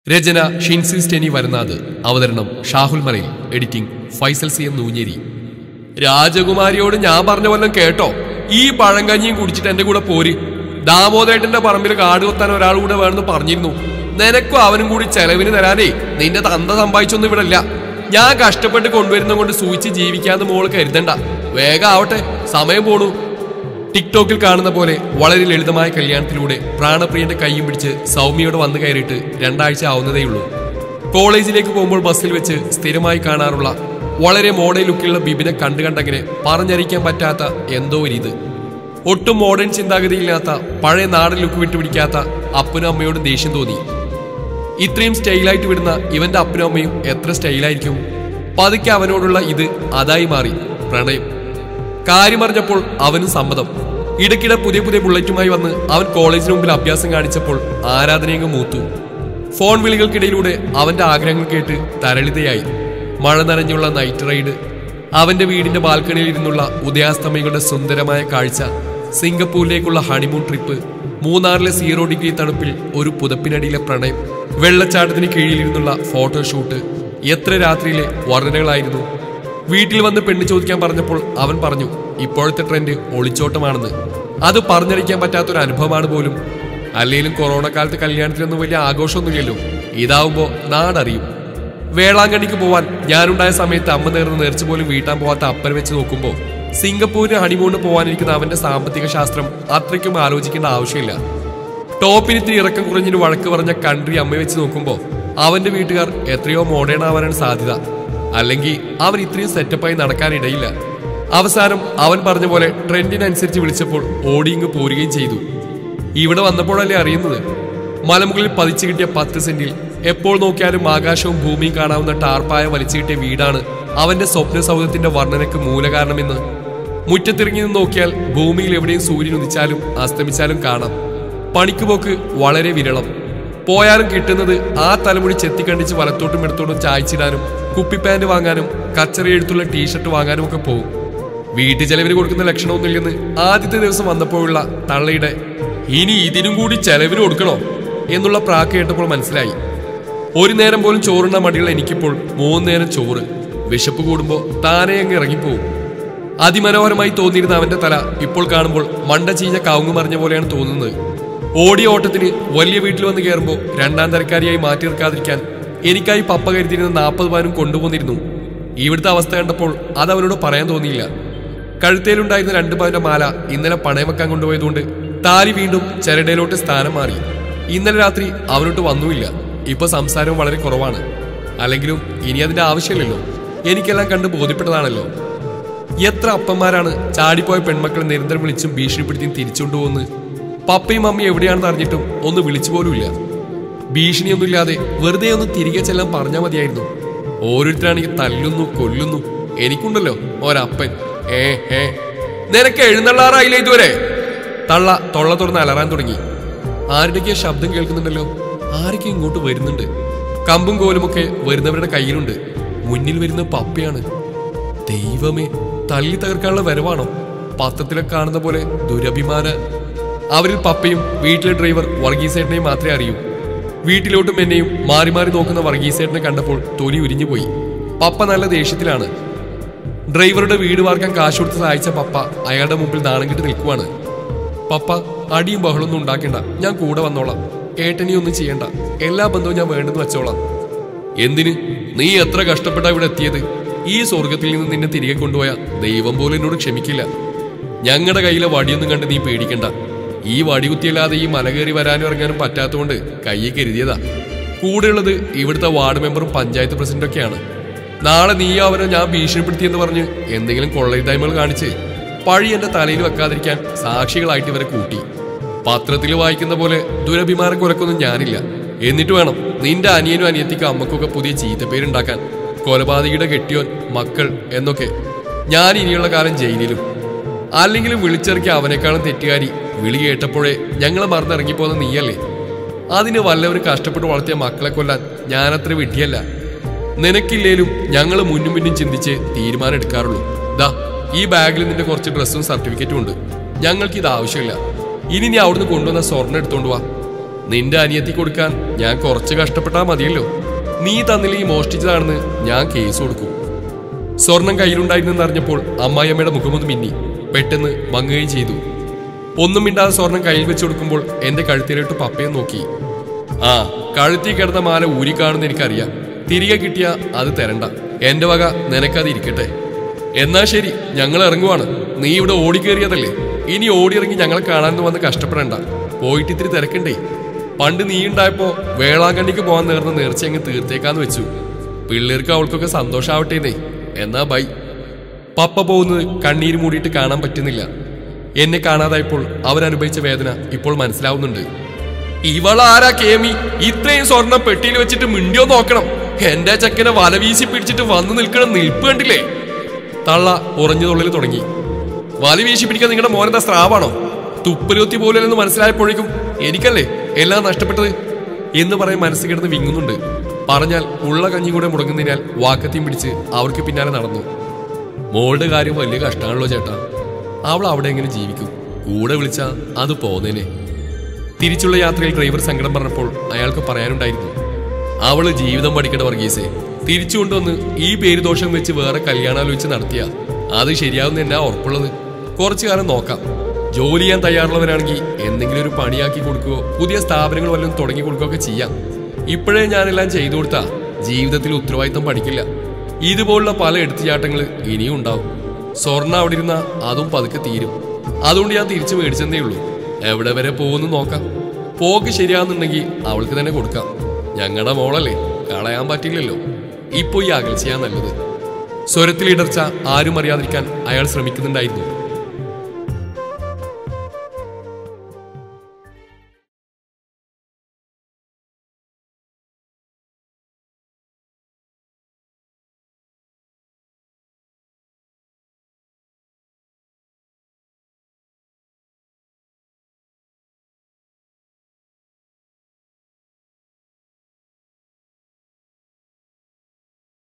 രചന ഷിൻസി സ്റ്റെനി വരുന്നാത് അവതരണം Shahul Malayil editing Faisal C M Noonjeri രാജകുമാരിയോട് ഞാൻ പറഞ്ഞ വല്ലതും കേട്ടോ ഈ പഴങ്കഞ്ഞിയും കുടിച്ചിട്ട് എന്റെ കൂടെ പോര് ദാമോദേട്ടന്റെ പറമ്പിൽ കാട് കൊത്താൻ ഒരാൾ കൂടെ വേണമെന്ന് പറഞ്ഞിരുന്നു നിനക്കും അവനും കൂടി ചെലവിന് തരാനേ നിന്റെ തന്ത സമ്പാദിച്ചൊന്നും ഇവിടെ ഇല്ല ഞാൻ കഷ്ടപ്പെട്ട് കൊണ്ടുവരുന്ന കൊണ്ട് സൂചിച്ച് ജീവിക്കാന്ന് മോള് കരുതണ്ട വേഗം ആവട്ടെ സമയം പോണു ടിക്ടോക്കിൽ കാണുന്ന പോലെ വളരെ ലളിതമായ കല്യാണത്തിലൂടെ പ്രാണപ്രിയന്റെ കൈയും പിടിച്ച് സൗമ്യയോട് വന്നു കയറിയിട്ട് രണ്ടാഴ്ച ആവുന്നതേയുള്ളൂ കോളേജിലേക്ക് പോകുമ്പോൾ ബസ്സിൽ വെച്ച് സ്ഥിരമായി കാണാറുള്ള വളരെ മോഡേൺ ലുക്കിലുള്ള ബിബിനെ കണ്ടു കണ്ടങ്ങനെ പറഞ്ഞറിയിക്കാൻ പറ്റാത്ത എന്തോ ഒരു ഇത് ഒട്ടും മോഡേൺ ചിന്താഗതിയില്ലാത്ത പഴയ നാടൻ ലുക്ക് വിട്ടുപിടിക്കാത്ത അപ്പനും അമ്മയോടും ദേഷ്യം തോന്നി ഇത്രയും സ്റ്റൈലായിട്ട് വിടുന്ന ഇവന്റെ അപ്പനും അമ്മയും എത്ര സ്റ്റൈലായിരിക്കും പതുക്കെ അവനോടുള്ള ഇത് അതായി മാറി പ്രണയം കാര്യമറിഞ്ഞപ്പോൾ അവനും സമ്മതം ഇടയ്ക്കിടെ പുതിയ പുതിയ ബുള്ളറ്റുമായി വന്ന് അവൻ കോളേജിന് മുമ്പിൽ അഭ്യാസം കാണിച്ചപ്പോൾ ആരാധനയങ്ങ് മൂത്തു ഫോൺ വിളികൾക്കിടയിലൂടെ അവന്റെ ആഗ്രഹങ്ങൾ കേട്ട് തരളിതയായി മഴ നനഞ്ഞുള്ള നൈറ്റ് റൈഡ് അവന്റെ വീടിന്റെ ബാൽക്കണിയിൽ ഇരുന്നുള്ള ഉദയാസ്തമയങ്ങളുടെ സുന്ദരമായ കാഴ്ച സിംഗപ്പൂരിലേക്കുള്ള ഹണിമൂൺ ട്രിപ്പ് മൂന്നാറിലെ സീറോ ഡിഗ്രി തണുപ്പിൽ ഒരു പുതപ്പിനടിയിലെ പ്രണയം വെള്ളച്ചാട്ടത്തിന് കീഴിലിരുന്നുള്ള ഫോട്ടോഷൂട്ട് എത്ര രാത്രിയിലെ വർണ്ണനകളായിരുന്നു വീട്ടിൽ വന്ന് പെണ്ണ് ചോദിക്കാൻ പറഞ്ഞപ്പോൾ അവൻ പറഞ്ഞു ഇപ്പോഴത്തെ ട്രെൻഡ് ഒളിച്ചോട്ടമാണെന്ന് അത് പറഞ്ഞറിയിക്കാൻ പറ്റാത്തൊരു അനുഭവമാണ് പോലും അല്ലെങ്കിലും കൊറോണ കാലത്ത് കല്യാണത്തിനൊന്നും വലിയ ആഘോഷമൊന്നുമില്ലല്ലോ ഇതാവുമ്പോ നാടറിയും വേളാങ്കണ്ണിക്ക് പോവാൻ ഞാനുണ്ടായ സമയത്ത് അമ്മ നേർന്ന് നേർച്ച പോലും വീട്ടാൻ പോവാത്ത അപ്പനെ വെച്ച് നോക്കുമ്പോൾ സിംഗപ്പൂരിന് ഹണിമൂണിന് പോകാനിരിക്കുന്ന അവന്റെ സാമ്പത്തിക ശാസ്ത്രം അത്രയ്ക്കും ആലോചിക്കേണ്ട ആവശ്യമില്ല ടോപ്പിന് ഇത്തിരി ഇറക്കം കുറഞ്ഞിന് വഴക്ക് പറഞ്ഞ കൺട്രി അമ്മ വെച്ച് നോക്കുമ്പോൾ അവന്റെ വീട്ടുകാർ എത്രയോ മോഡേൺ ആവാനാണ് സാധ്യത അല്ലെങ്കിൽ അവൻ ഇത്രയും സെറ്റപ്പായി നടക്കാനിടയില്ല അവസാനം അവൻ പറഞ്ഞ പോലെ ട്രെൻഡിനനുസരിച്ച് വിളിച്ചപ്പോൾ ഓടിയിങ് പോരുകയും ചെയ്തു ഇവിടെ വന്നപ്പോഴല്ലേ അറിയുന്നത് മലമുകളിൽ പതിച്ചു കിട്ടിയ പത്ത് സെന്റിൽ എപ്പോൾ നോക്കിയാലും ആകാശവും ഭൂമിയും കാണാവുന്ന ടാർപ്പായ വലിച്ചു കിട്ടിയ വീടാണ് അവന്റെ സ്വപ്ന സൗധത്തിന്റെ വർണ്ണനയ്ക്ക് മൂലകാരണമെന്ന് മുറ്റത്തിറങ്ങി നിന്ന് നോക്കിയാൽ ഭൂമിയിൽ എവിടെയും സൂര്യൻ ഉദിച്ചാലും അസ്തമിച്ചാലും കാണാം പണിക്ക് പോക്ക് വളരെ വിരളം പോയാലും കിട്ടുന്നത് ആ തലമുടി ചെത്തിക്കണ്ടിച്ച് വലത്തോട്ടും ഇടത്തോട്ടും ചായച്ചിടാനും കുപ്പിപ്പാന്റ് വാങ്ങാനും കച്ചറ എഴുത്തുള്ള ടീഷർട്ട് വാങ്ങാനും ഒക്കെ പോകും വീട്ടു ചെലവിന് കൊടുക്കുന്ന ലക്ഷണമൊന്നുമില്ലെന്ന് ആദ്യത്തെ ദിവസം വന്നപ്പോഴുള്ള തള്ളയുടെ ഇനി ഇതിനും കൂടി ചെലവിന് കൊടുക്കണോ എന്നുള്ള പ്രാക്ക് കേട്ടപ്പോൾ മനസ്സിലായി ഒരു നേരം പോലും ചോറുണ്ണ മടിയുള്ള എനിക്കിപ്പോൾ മൂന്ന് നേരം ചോറ് വിശപ്പ് കൂടുമ്പോൾ താനെ അങ്ങ് ഇറങ്ങിപ്പോവും അതിമനോഹരമായി തോന്നിയിരുന്ന അവന്റെ തല ഇപ്പോൾ കാണുമ്പോൾ മണ്ട ചീഞ്ഞ കവുങ്ങ് മറിഞ്ഞ പോലെയാണ് തോന്നുന്നത് ഓടിയ ഓട്ടത്തിന് വലിയ വീട്ടിൽ വന്ന് കയറുമ്പോൾ രണ്ടാം തരക്കാരിയായി മാറ്റി നിർക്കാതിരിക്കാൻ എനിക്കായി പപ്പ കരുതിയിരുന്ന നാൽപ്പത് പാനും കൊണ്ടുപോന്നിരുന്നു ഇവിടുത്തെ അവസ്ഥ കണ്ടപ്പോൾ അത് അവനോട് പറയാൻ തോന്നിയില്ല കഴുത്തേലുണ്ടായിരുന്ന രണ്ട് പവന്റെ മാല ഇന്നലെ പണയം വെക്കാൻ കൊണ്ടുപോയതുകൊണ്ട് താലി വീണ്ടും ചരടയിലോട്ട് സ്ഥാനം മാറി ഇന്നലെ രാത്രി അവനോട്ട് വന്നുമില്ല ഇപ്പൊ സംസാരവും വളരെ കുറവാണ് അല്ലെങ്കിലും ഇനി അതിന്റെ ആവശ്യമില്ലല്ലോ എനിക്കെല്ലാം കണ്ട് ബോധ്യപ്പെട്ടതാണല്ലോ എത്ര അപ്പന്മാരാണ് ചാടിപ്പോയ പെൺമക്കളെ നിരന്തരം വിളിച്ചും ഭീഷണിപ്പെടുത്തിയും തിരിച്ചുകൊണ്ടുപോകുന്നത് പപ്പയും മമ്മിയും എവിടെയാണെന്ന് അറിഞ്ഞിട്ടും ഒന്ന് വിളിച്ചു പോലുമില്ല ഭീഷണിയൊന്നുമില്ലാതെ വെറുതെ ഒന്ന് തിരികെ ചെല്ലാൻ പറഞ്ഞാൽ മതിയായിരുന്നു ഓരോരുത്തരാണെങ്കിൽ തല്ലുന്നു കൊല്ലുന്നു എനിക്കുണ്ടല്ലോ ഒരപ്പൻ ഏ ഏ നിനക്ക് എഴുന്നള്ളാറായില്ലേ ഇതുവരെ തള്ള തൊള്ള തുറന്ന് അലറാൻ തുടങ്ങി ആരുടെയൊക്കെയോ ശബ്ദം കേൾക്കുന്നുണ്ടല്ലോ ആരൊക്കെ ഇങ്ങോട്ട് വരുന്നുണ്ട് കമ്പും കോലുമൊക്കെ വരുന്നവരുടെ കയ്യിലുണ്ട് മുന്നിൽ വരുന്ന പപ്പയാണ് ദൈവമേ തല്ലി തകർക്കാനുള്ള വരവാണോ പത്രത്തിലൊക്കെ കാണുന്ന പോലെ ദുരഭിമാന അവരിൽ പപ്പയും വീട്ടിലെ ഡ്രൈവർ വർഗീസേട്ടനെയും മാത്രമേ അറിയൂ വീട്ടിലോട്ടും എന്നെയും മാറി മാറി നോക്കുന്ന വർഗീസേട്ടനെ കണ്ടപ്പോൾ തൊലി ഉരിഞ്ഞു പോയി പപ്പ നല്ല ദേഷ്യത്തിലാണ് ഡ്രൈവറുടെ വീട് വാർക്കാൻ കാശ് കൊടുത്ത് സഹായിച്ച പപ്പ അയാളുടെ മുമ്പിൽ നാണം കെട്ട് നിൽക്കുവാണ് പപ്പ അടിയും ബഹളൊന്നും ഉണ്ടാക്കണ്ട ഞാൻ കൂടെ വന്നോളാം ഏട്ടനി ഒന്നും ചെയ്യണ്ട എല്ലാ ബന്ധവും ഞാൻ വേണ്ടെന്ന് വെച്ചോളാം എന്തിന് നീ എത്ര കഷ്ടപ്പെട്ടാ ഇവിടെ എത്തിയത് ഈ സ്വർഗത്തിൽ നിന്ന് നിന്നെ തിരികെ കൊണ്ടുപോയ ദൈവം പോലും എന്നോട് ക്ഷമിക്കില്ല ഞങ്ങളുടെ കയ്യിലെ വടിയൊന്നും കണ്ട് നീ പേടിക്കണ്ട ഈ വടികുത്തിയല്ലാതെ ഈ മല കയറി വരാനും ഇറങ്ങാനും പറ്റാത്തതുകൊണ്ട് കയ്യിൽ കരുതിയതാ കൂടെയുള്ളത് ഇവിടുത്തെ വാർഡ് മെമ്പറും പഞ്ചായത്ത് പ്രസിഡന്റും ഒക്കെയാണ് നാളെ നീയോ അവനോ ഞാൻ ഭീഷണിപ്പെടുത്തിയെന്ന് പറഞ്ഞ് എന്തെങ്കിലും കൊള്ളരുതായ്മകൾ കാണിച്ച് പഴി എന്റെ തലയിൽ വെക്കാതിരിക്കാൻ സാക്ഷികളായിട്ട് ഇവരെ കൂട്ടി പത്രത്തിൽ വായിക്കുന്ന പോലെ ദുരഭിമാനം കുലക്കൊന്നും ഞാനില്ല എന്നിട്ട് വേണം നിന്റെ അനിയനും അനിയത്തിക്കും അമ്മക്കൊക്കെ പുതിയ ചീത്തപ്പേരുണ്ടാക്കാൻ കൊലപാതകിയുടെ കെട്ടിയോൻ മക്കൾ എന്നൊക്കെ ഞാൻ ഇനിയുള്ള കാലം ജയിലിലും അല്ലെങ്കിലും വിളിച്ചിറക്കിയ അവനേക്കാളും തെറ്റുകാരി വിളി കേട്ടപ്പോഴേ ഞങ്ങളെ മറന്നിറങ്ങിപ്പോന്ന നീയല്ലേ അതിന് വല്ലവരും കഷ്ടപ്പെട്ട് വളർത്തിയ മക്കളെ കൊല്ലാൻ ഞാനത്ര വിട്ടിയല്ല നിനക്കില്ലേലും ഞങ്ങൾ മുന്നും പിന്നും ചിന്തിച്ച് തീരുമാനം എടുക്കാറുള്ളൂ ദാ ഈ ബാഗിൽ നിന്റെ കുറച്ച് ഡ്രസ്സും സർട്ടിഫിക്കറ്റും ഉണ്ട് ഞങ്ങൾക്ക് ഇത് ആവശ്യമില്ല ഇനി നീ അവിടുന്ന് കൊണ്ടുവന്ന സ്വർണ്ണം എടുത്തോണ്ട് വാ നിന്റെ അനിയത്തി കൊടുക്കാൻ ഞാൻ കുറച്ച് കഷ്ടപ്പെട്ടാ മതിയല്ലോ നീ തന്നിൽ ഈ മോഷ്ടിച്ചതാണെന്ന് ഞാൻ കേസ് കൊടുക്കും സ്വർണം കയ്യിലുണ്ടായിരുന്നെന്ന് അറിഞ്ഞപ്പോൾ അമ്മായിയമ്മയുടെ മുഖമൊന്ന് മിന്നി പെട്ടെന്ന് മങ്ങുകയും ചെയ്തു ഒന്നും മിണ്ടാതെ സ്വർണം കയ്യിൽ വെച്ച് കൊടുക്കുമ്പോൾ എന്റെ കഴുത്തിലോട്ട് പപ്പയെ നോക്കി ആ കഴുത്തി കിടന്ന മാല ഊരി കാണുന്ന എനിക്കറിയാം തിരികെ കിട്ടിയ അത് തരണ്ട എന്റെ വക നിനക്കത് ഇരിക്കട്ടെ എന്നാ ശരി ഞങ്ങൾ ഇറങ്ങുവാണ് നീ ഇവിടെ ഓടിക്കേറിയതല്ലേ ഇനി ഓടിയിറങ്ങി ഞങ്ങളെ കാണാൻ വന്ന് കഷ്ടപ്പെടണ്ട പോയിട്ട് ഇത്തിരി തിരക്കണ്ടേ പണ്ട് നീ ഉണ്ടായപ്പോ വേളാങ്കണ്ണിക്ക് പോകാൻ നേർന്ന നേർച്ച അങ്ങ് തീർത്തേക്കാന്ന് വെച്ചു പിള്ളേർക്ക് അവൾക്കൊക്കെ സന്തോഷാവട്ടേന്നേ എന്നാ ബൈ പപ്പ പോകുന്നത് കണ്ണീര് മൂടിയിട്ട് കാണാൻ പറ്റുന്നില്ല എന്നെ കാണാതായപ്പോൾ അവരനുഭവിച്ച വേദന ഇപ്പോൾ മനസ്സിലാവുന്നുണ്ട് ഇവളാരാ കേമി ഇത്രയും സ്വർണം പെട്ടിയിൽ വെച്ചിട്ട് മിണ്ടിയോ നോക്കണം എന്റെ ചക്കനെ വല വീശി പിടിച്ചിട്ട് വന്നു നിൽക്കണം നിൽപ്പ് കണ്ടില്ലേ തള്ള ഉറഞ്ഞു തുള്ളിൽ തുടങ്ങി വലി വീശി പിടിക്കാൻ നിങ്ങളുടെ മോനെന്താ സ്രാവാണോ തുപ്പലുത്തി പോലെന്ന് മനസ്സിലായപ്പോഴേക്കും എനിക്കല്ലേ എല്ലാം നഷ്ടപ്പെട്ടത് എന്ന് പറയാൻ മനസ്സിൽ കിടന്ന് വിങ്ങുന്നുണ്ട് പറഞ്ഞാൽ ഉള്ള കഞ്ഞി കൂടെ മുടങ്ങുന്നതിനാൽ വാക്കത്തിയും പിടിച്ച് അവർക്ക് പിന്നാലെ നടന്നു മോളുടെ കാര്യം വലിയ കഷ്ടമാണല്ലോ ചേട്ടാ അവൾ അവിടെ എങ്ങനെ ജീവിക്കും കൂടെ വിളിച്ചാ അത് പോന്നേനെ തിരിച്ചുള്ള യാത്രയിൽ ഡ്രൈവർ സങ്കടം പറഞ്ഞപ്പോൾ അയാൾക്ക് പറയാനുണ്ടായിരുന്നു അവള് ജീവിതം പഠിക്കണ വർഗീസേ തിരിച്ചു കൊണ്ടുവന്ന് ഈ പേര് ദോഷം വെച്ച് വേറെ കല്യാണാലോചിച്ച് നടത്തിയ അത് ശരിയാവുന്ന എന്നാ ഉറപ്പുള്ളത് കുറച്ചു കാലം നോക്കാം ജോലി ചെയ്യാൻ തയ്യാറുള്ളവരാണെങ്കിൽ എന്തെങ്കിലും ഒരു പണിയാക്കി കൊടുക്കുകയോ പുതിയ സ്ഥാപനങ്ങൾ വല്ലതും തുടങ്ങി കൊടുക്കുകയോ ഒക്കെ ചെയ്യാം ഇപ്പോഴേ ഞാനെല്ലാം ചെയ്തു കൊടുത്താ ജീവിതത്തിൽ ഉത്തരവാദിത്തം പഠിക്കില്ല ഇതുപോലുള്ള പല എടുത്തുചാട്ടങ്ങൾ ഇനിയും ഉണ്ടാവും സ്വർണ്ണ അവിടെ ഇരുന്ന അതും പതുക്കെ തീരും അതുകൊണ്ട് ഞാൻ തിരിച്ചു മേടിച്ചെന്നേ ഉള്ളൂ എവിടെ വരെ പോകുന്നു നോക്കാം പോക്ക് ശരിയാവുന്നുണ്ടെങ്കിൽ അവൾക്ക് തന്നെ കൊടുക്കാം ഞങ്ങളുടെ മോളല്ലേ കളയാൻ പറ്റില്ലല്ലോ ഇപ്പൊ ഈ അകൽച്ചയാ നല്ലത് സ്വരത്തിൽ ഇടർച്ച ആരും അറിയാതിരിക്കാൻ അയാൾ ശ്രമിക്കുന്നുണ്ടായിരുന്നു